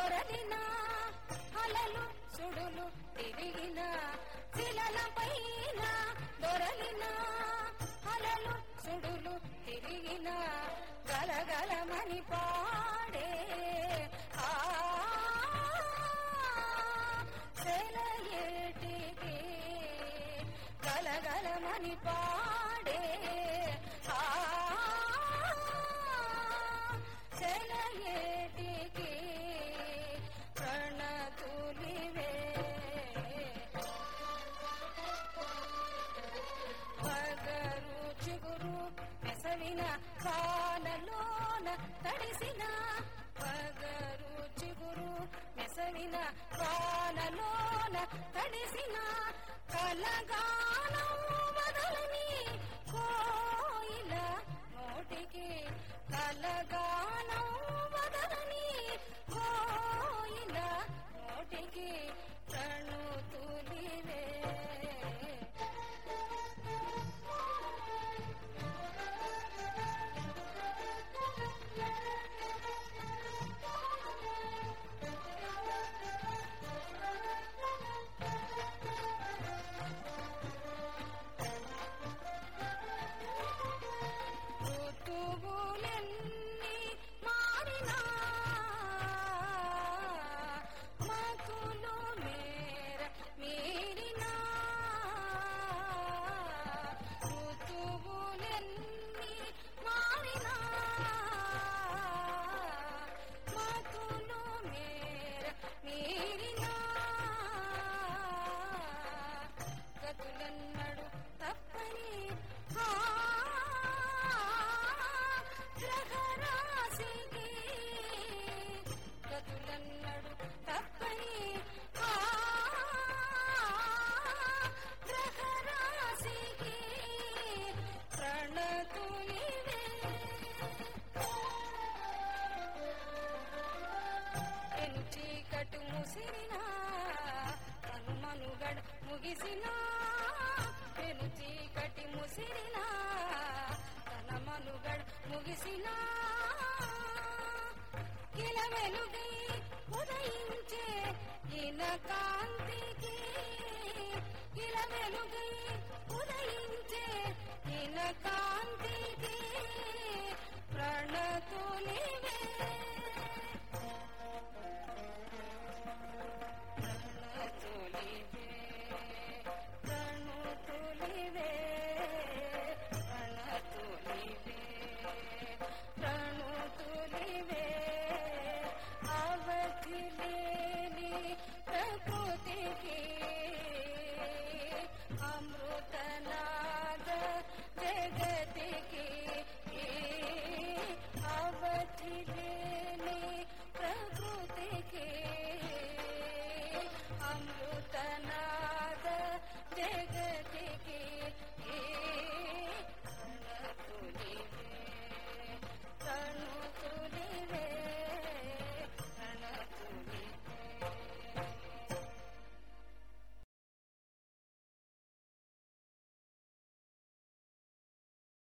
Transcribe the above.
దొరలిన అలలు సుడులు తిరిగిన శిలల పైన దొరలిన అలలు సుడులు తిరిగిన గలగలమని పాడే ఆ సెలయేటికి గలగలమని పాడే ఆ సెలయేటికి ప్రణతులివే పగరు చిగురు మెసవిన కాలలోన తడిసిన పగరు చిగురు మెసవిన కాలలోన తడిసిన కలగానం వదలని కోయిల నోటికి కలగానం వదలని కోయిల నోటికి ప్రణుతులివే ఋతువులెన్ని మారినా మతులు మేర మీరినా ఋతువులెన్ని మారినా మతులు మేర మీరినా గతులన్నడు తప్పని ఆ గ్రహరాశికి గతులన్నడు తప్పని ఆ గ్రహరాశికి ప్రణతులివే ఎను చీకటు ముసిరినా తను మనుగడ ముగిసినా పెను చీకటి ముసిరినా తన మనుగడ ముగిసినా కిల వెలుగై ఉదయించే ఇన కాంతికి కిల వెలుగై ఉదయించే ఇన కాంతికి